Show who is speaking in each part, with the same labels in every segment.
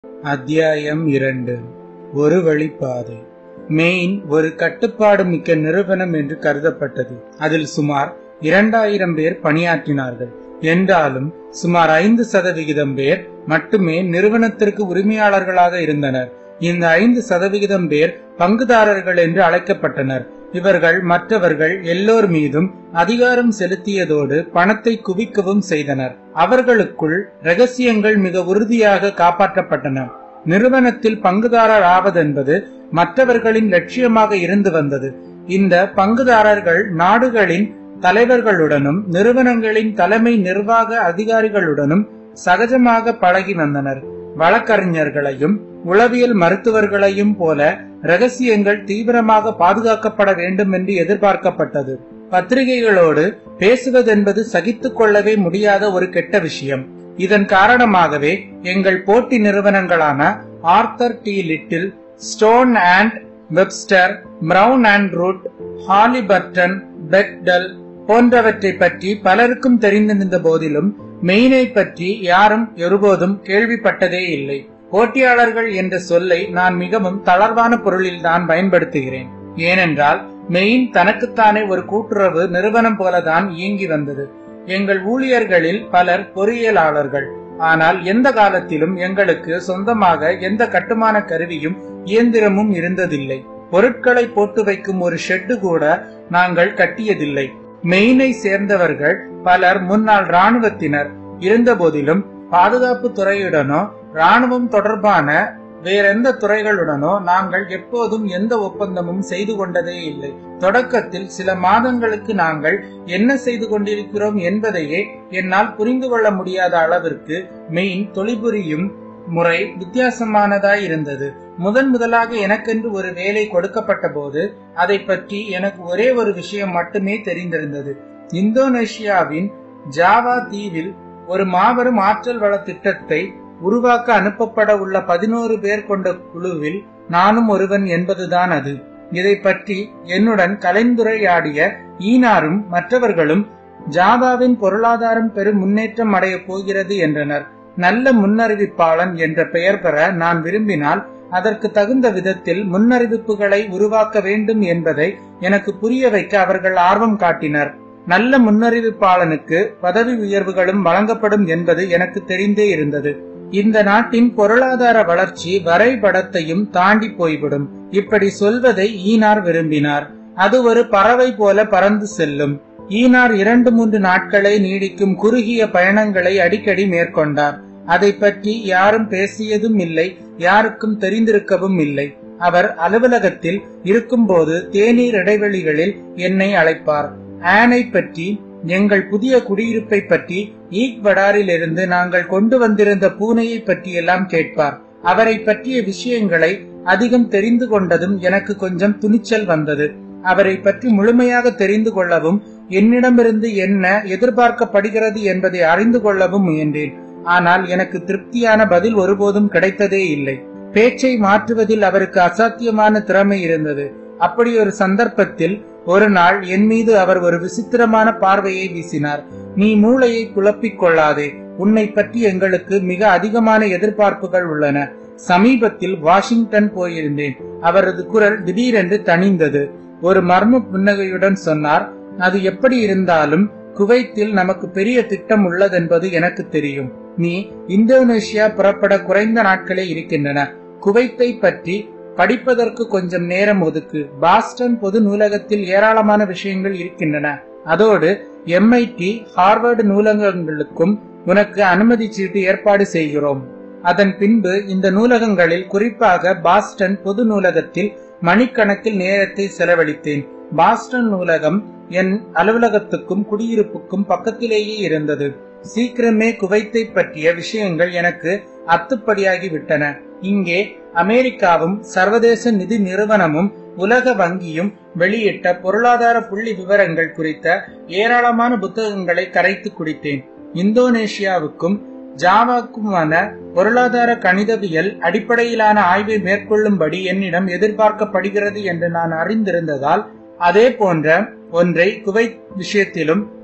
Speaker 1: அத்தியாயம் இரண்டு ஒரு வழிப்பாதை மெயின் ஒரு கட்டுப்பாடு மிக்க நிறுவனம் என்று கருதப்பட்டது அதில் சுமார் இரண்டாயிரம் பேர் பணியாற்றினார்கள் என்றாலும் சுமார் ஐந்து சதவிகிதம் பேர் மட்டுமே நிறுவனத்திற்கு உரிமையாளர்களாக இருந்தனர் இந்த ஐந்து சதவிகிதம் பேர் பங்குதாரர்கள் என்று அழைக்கப்பட்டனர் இவர்கள் மற்றவர்கள் எல்லோர் மீதும் அதிகாரம் செலுத்தியதோடு பணத்தை குவிக்கவும் செய்தனர் அவர்களுக்குள் ரகசியங்கள் மிக உறுதியாக காப்பாற்றப்பட்டன நிறுவனத்தில் பங்குதாரர் ஆவதென்பது மற்றவர்களின் லட்சியமாக இருந்து வந்தது இந்த பங்குதாரர்கள் நாடுகளின் தலைவர்களுடனும் நிறுவனங்களின் தலைமை நிர்வாக அதிகாரிகளுடனும் சகஜமாக பழகி வந்தனர் வழக்கறிஞர்களையும் உளவியல் மருத்துவர்களையும் போல ரகசியங்கள் தீவிரமாக பாதுகாக்கப்பட வேண்டும் என்று எதிர்பார்க்கப்பட்டது பத்திரிகைகளோடு பேசுவதென்பது சகித்துக் கொள்ளவே முடியாத ஒரு கெட்ட விஷயம் இதன் காரணமாகவே எங்கள் போட்டி நிறுவனங்களான Arthur D Little Stone and Webster Brown and Root Halliburton Bechtel போன்றவற்றை பற்றி பலருக்கும் தெரிந்திருந்த போதிலும் மெயினை பற்றி யாரும் ஒருபோதும் கேள்விப்பட்டதே இல்லை போட்டியாளர்கள் என்ற சொல்லை நான் மிகவும் தளர்வான பொருளில் தான் பயன்படுத்துகிறேன் ஏனென்றால் மெயின் தனக்குத்தானே ஒரு கூட்டுறவு நிறுவனம் போலதான் இயங்கி வந்தது எங்கள் ஊழியர்களில் பலர் பொறியியலாளர்கள் ஆனால் எந்த காலத்திலும் எங்களுக்கு சொந்தமாக எந்த கட்டுமான கருவியும் இயந்திரமும் இருந்ததில்லை பொருட்களை போட்டு வைக்கும் ஒரு ஷெட்டு கூட நாங்கள் கட்டியதில்லை மெயினை சேர்ந்தவர்கள் பலர் முன்னாள் ராணுவத்தினர் இருந்த போதிலும் பாதுகாப்பு துறையுடனோ ராணுவம் தொடர்பான வேறெந்த துறைகளுடனோ நாங்கள் எப்போதும் எந்த ஒப்பந்தமும் செய்து கொண்டதே இல்லை தொடக்கத்தில் சில மாதங்களுக்கு நாங்கள் என்ன செய்து கொண்டிருக்கிறோம் என்பதையே என்னால் புரிந்து கொள்ள முடியாத அளவிற்கு மெயின் தொழிபுரியும் முறை வித்தியாசமானதாய் இருந்தது முதன் முதலாக எனக்கென்று ஒரு வேலை கொடுக்கப்பட்ட போது அதை பற்றி எனக்கு ஒரே ஒரு விஷயம் மட்டுமே தெரிந்திருந்தது இந்தோனேஷியாவின் ஜாவா தீவில் ஒரு மாபெரும் ஆற்றல் வள திட்டத்தை உருவாக்க அனுப்பப்பட உள்ள பதினோரு பேர் கொண்ட குழுவில் நானும் ஒருவன் என்பதுதான் அது இதை பற்றி என்னுடன் கலைந்துரையாடிய ஈனாரும் மற்றவர்களும் ஜாவாவின் பொருளாதாரம் பெரும் முன்னேற்றம் அடைய போகிறது என்றனர் நல்ல முன்னறிவிப்பாளன் என்ற பெயர் பெற நான் விரும்பினால் அதற்கு தகுந்த விதத்தில் முன்னறிவிப்புகளை உருவாக்க வேண்டும் என்பதை எனக்கு புரிய வைக்க அவர்கள் ஆர்வம் காட்டினர் நல்ல முன்னறிவிப்பாளனுக்கு பதவி உயர்வுகளும் வழங்கப்படும் என்பது எனக்கு தெரிந்தே இருந்தது இந்த நாட்டின் பொருளாதார வளர்ச்சி வரைபடத்தையும் தாண்டி போய்விடும் இப்படி சொல்வதை ஈனார் விரும்பினார் அது ஒரு பறவை போல பறந்து செல்லும் ஈனார் இரண்டு மூன்று நாட்களை நீடிக்கும் குறுகிய பயணங்களை அடிக்கடி மேற்கொண்டார் அதை பற்றி யாரும் பேசியதும் இல்லை யாருக்கும் தெரிந்திருக்கவும் இல்லை அவர் அலுவலகத்தில் இருக்கும்போது தேநீர் இடைவெளிகளில் என்னை அழைப்பார் ஆனை பற்றி எங்கள் புதிய குடியிருப்பை பற்றி ஈக்வடாரில் இருந்து நாங்கள் கொண்டு வந்திருந்த பூனையை பற்றி எல்லாம் கேட்பார் அவரை பற்றிய விஷயங்களை அதிகம் தெரிந்து கொண்டதும் எனக்கு கொஞ்சம் துணிச்சல் வந்தது அவரை பற்றி முழுமையாக தெரிந்து கொள்ளவும் என்னிடமிருந்து என்ன எதிர்பார்க்கப்படுகிறது என்பதை அறிந்து கொள்ளவும் முயன்றேன் ஆனால் எனக்கு திருப்தியான பதில் ஒருபோதும் கிடைத்ததே இல்லை பேச்சை மாற்றுவதில் அவருக்கு அசாத்தியமான திறமை இருந்தது அப்படி ஒரு சந்தர்ப்பத்தில் ஒரு நாள் என் மீது அவர் ஒரு விசித்திரமான பார்வையை வீசினார் நீ மூளையை குழப்பிக் கொள்ளாதே உன்னை பற்றி எங்களுக்கு மிக அதிகமான எதிர்பார்ப்புகள் உள்ளன சமீபத்தில் வாஷிங்டன் போயிருந்தேன் அவரது குரல் திடீரென்று தணிந்தது ஒரு மர்ம புன்னகையுடன் சொன்னார் அது எப்படி இருந்தாலும் குவைத்தில் நமக்கு பெரிய திட்டம் உள்ளதென்பது எனக்கு தெரியும் நீ இந்தோனேஷியா புறப்பட குறைந்த நாட்களே இருக்கின்றன குவைத்தை பற்றி படிப்பதற்கு கொஞ்சம் நேரம் ஒதுக்கு பாஸ்டன் பொது நூலகத்தில் ஏராளமான விஷயங்கள் இருக்கின்றன அதோடு எம்ஐடி ஹார்வர்டு நூலகங்களுக்கும் உனக்கு அனுமதி சீட்டு ஏற்பாடு செய்கிறோம் அதன் பின்பு இந்த நூலகங்களில் குறிப்பாக பாஸ்டன் பொது நூலகத்தில் மணிக்கணக்கில் நேரத்தை செலவழித்தேன் பாஸ்டன் நூலகம் என் அலுவலகத்துக்கும் குடியிருப்புக்கும் பக்கத்திலேயே இருந்தது சீக்கிரமே குவைத்தை பற்றிய விஷயங்கள் எனக்கு அத்துப்படியாகி விட்டன இங்கே அமெரிக்காவும் சர்வதேச நிதி நிறுவனமும் உலக வங்கியும் வெளியிட்ட பொருளாதார புள்ளி விவரங்கள் குறித்த ஏராளமான புத்தகங்களை கரைத்து குடித்தேன் இந்தோனேஷியாவுக்கும் ஜாவாக்குமான பொருளாதார கணிதவியல் அடிப்படையிலான ஆய்வை மேற்கொள்ளும்படி என்னிடம் எதிர்பார்க்கப்படுகிறது என்று நான் அறிந்திருந்ததால் அதே போன்ற ஒன்றை குவைத் விஷயத்திலும்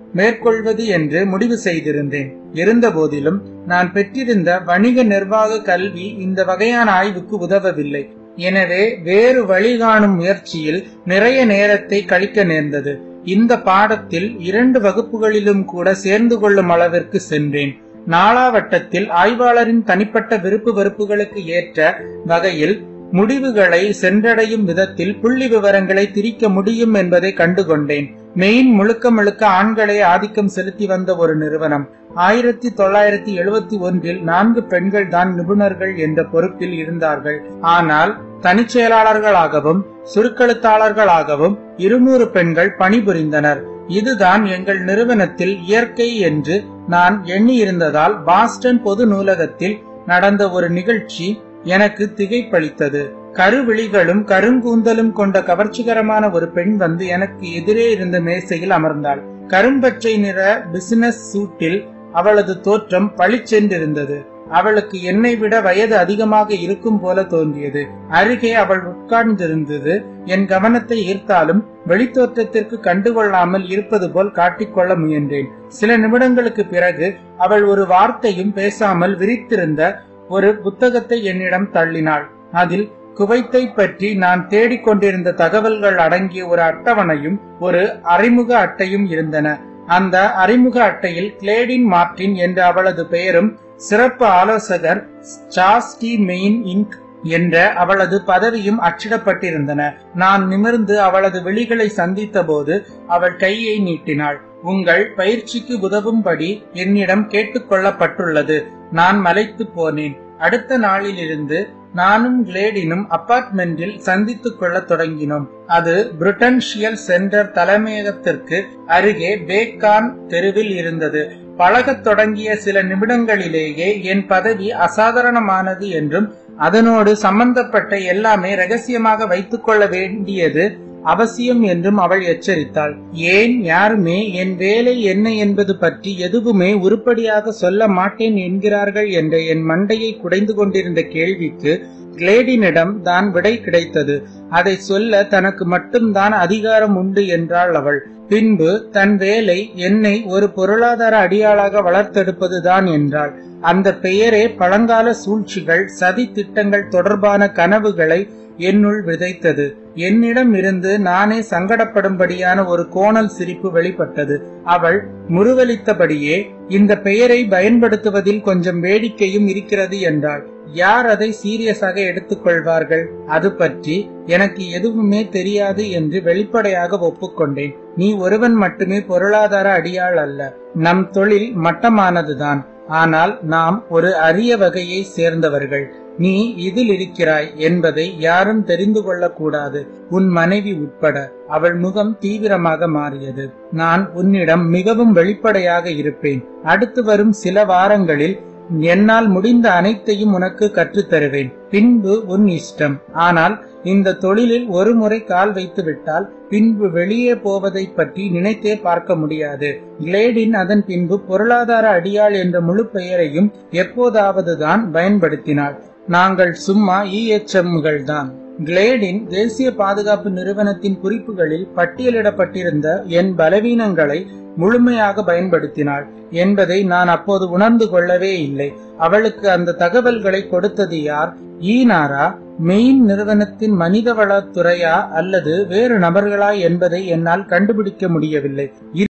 Speaker 1: மேற்கொள்வது என்று முடிவு செய்திருந்தேன் இருந்தபோதிலும் நான் பெற்றிருந்த வணிக நிர்வாக கல்வி இந்த வகையான ஆய்வுக்கு உதவவில்லை எனவே வேறு வழிகாணும் முயற்சியில் நிறைய நேரத்தை கழிக்க நேர்ந்தது இந்த பாடத்தில் இரண்டு வகுப்புகளிலும் கூட சேர்ந்து கொள்ளும் அளவிற்கு சென்றேன் நாளாவட்டத்தில் ஆய்வாளரின் தனிப்பட்ட விருப்பு வெறுப்புகளுக்கு ஏற்ற வகையில் முடிவுகளை சென்றடையும் விதத்தில் புள்ளி விவரங்களை திரிக்க முடியும் என்பதை கண்டுகொண்டேன் மெயின் முழுக்க முழுக்க ஆண்களை ஆதிக்கம் செலுத்தி வந்த ஒரு நிறுவனம் ஆயிரத்தி தொள்ளாயிரத்தி எழுபத்தி ஒன்றில் நான்கு பெண்கள் தான் நிபுணர்கள் என்ற பொறுப்பில் இருந்தார்கள் ஆனால் தனிச்செயலாளர்களாகவும் சுருக்கெழுத்தாளர்களாகவும் இருநூறு பெண்கள் பணிபுரிந்தனர் இதுதான் எங்கள் நிறுவனத்தில் இயற்கை என்று நான் எண்ணியிருந்ததால் பாஸ்டன் பொது நூலகத்தில் நடந்த ஒரு நிகழ்ச்சி எனக்கு திகைப்பளித்தது கருவிழிகளும் கருங்கூந்தலும் கொண்ட கவர்ச்சிகரமான ஒரு பெண் வந்து எனக்கு எதிரே இருந்த மேசையில் அமர்ந்தாள் கரும்பச்சை நிற பிசினஸ் சூட்டில் அவளது தோற்றம் பளிச்சென்றிருந்தது அவளுக்கு என்னை விட வயது அதிகமாக இருக்கும் போல தோன்றியது அருகே அவள் உட்கார்ந்திருந்தது என் கவனத்தை ஈர்த்தாலும் வெளித்தோற்றத்திற்கு கண்டுகொள்ளாமல் இருப்பது போல் காட்டிக்கொள்ள முயன்றேன் சில நிமிடங்களுக்கு பிறகு அவள் ஒரு வார்த்தையும் பேசாமல் விரித்திருந்த ஒரு புத்தகத்தை என்னிடம் தள்ளினாள் அதில் குவைத்தை பற்றி நான் தேடிக்கொண்டிருந்த தகவல்கள் அடங்கிய ஒரு அட்டவணையும் ஒரு அறிமுக அட்டையும் இருந்தன அந்த அறிமுக அட்டையில் கிளேடின் மார்டின் என்ற அவளது பெயரும் சிறப்பு ஆலோசகர் சாஸ்டி மெயின் இன்க் என்ற அவளது பதவியும் அச்சிடப்பட்டிருந்தன நான் நிமிர்ந்து அவளது விழிகளை சந்தித்த போது அவள் கையை நீட்டினாள் உங்கள் பயிற்சிக்கு உதவும்படி என்னிடம் கேட்டுக்கொள்ளப்பட்டுள்ளது நான் மலைத்து போனேன் அடுத்த நாளிலிருந்து நானும் கிளேடினும் அபார்ட்மெண்டில் சந்தித்துக் கொள்ள தொடங்கினோம் அது பிரிட்டன்ஷியல் சென்டர் தலைமையகத்திற்கு அருகே பேக்கான் தெருவில் இருந்தது பழகத் தொடங்கிய சில நிமிடங்களிலேயே என் பதவி அசாதாரணமானது என்றும் அதனோடு சம்பந்தப்பட்ட எல்லாமே ரகசியமாக வைத்துக் கொள்ள வேண்டியது அவசியம் என்றும் அவள் எச்சரித்தாள் ஏன் யாருமே என் வேலை என்ன என்பது பற்றி எதுவுமே உருப்படியாக சொல்ல மாட்டேன் என்கிறார்கள் என்ற என் மண்டையை குடைந்து கொண்டிருந்த கேள்விக்கு கிளேடினிடம் தான் விடை கிடைத்தது அதை சொல்ல தனக்கு மட்டும்தான் அதிகாரம் உண்டு என்றாள் அவள் பின்பு தன் வேலை என்னை ஒரு பொருளாதார அடியாளாக வளர்த்தெடுப்பதுதான் என்றாள் அந்த பெயரே பழங்கால சூழ்ச்சிகள் சதி திட்டங்கள் தொடர்பான கனவுகளை என்னுள் விதைத்தது என்னிடம் இருந்து நானே சங்கடப்படும்படியான ஒரு கோணல் சிரிப்பு வெளிப்பட்டது அவள் முருவலித்தபடியே இந்த பெயரை பயன்படுத்துவதில் கொஞ்சம் வேடிக்கையும் இருக்கிறது என்றாள் யார் அதை சீரியஸாக எடுத்துக்கொள்வார்கள் அது பற்றி எனக்கு எதுவுமே தெரியாது என்று வெளிப்படையாக ஒப்புக்கொண்டேன் நீ ஒருவன் மட்டுமே பொருளாதார அடியாள் அல்ல நம் தொழில் மட்டமானதுதான் ஆனால் நாம் ஒரு அரிய வகையை சேர்ந்தவர்கள் நீ இதில் இருக்கிறாய் என்பதை யாரும் தெரிந்து கொள்ளக்கூடாது உன் மனைவி உட்பட அவள் முகம் தீவிரமாக மாறியது நான் உன்னிடம் மிகவும் வெளிப்படையாக இருப்பேன் அடுத்து வரும் சில வாரங்களில் என்னால் முடிந்த அனைத்தையும் உனக்கு கற்றுத்தருவேன் பின்பு உன் இஷ்டம் ஆனால் இந்த தொழிலில் ஒரு முறை கால் வைத்து விட்டால் பின்பு வெளியே போவதை பற்றி நினைத்தே பார்க்க முடியாது கிளேடின் அதன் பின்பு பொருளாதார அடியாள் என்ற முழு பெயரையும் எப்போதாவது தான் பயன்படுத்தினாள் நாங்கள் சும்மா இஎச்எம்கள் தான் கிளேடின் தேசிய பாதுகாப்பு நிறுவனத்தின் குறிப்புகளில் பட்டியலிடப்பட்டிருந்த என் பலவீனங்களை முழுமையாக பயன்படுத்தினாள் என்பதை நான் அப்போது உணர்ந்து கொள்ளவே இல்லை அவளுக்கு அந்த தகவல்களை கொடுத்தது யார் ஈனாரா மெயின் நிறுவனத்தின் மனிதவள துறையா அல்லது வேறு நபர்களா என்பதை என்னால் கண்டுபிடிக்க முடியவில்லை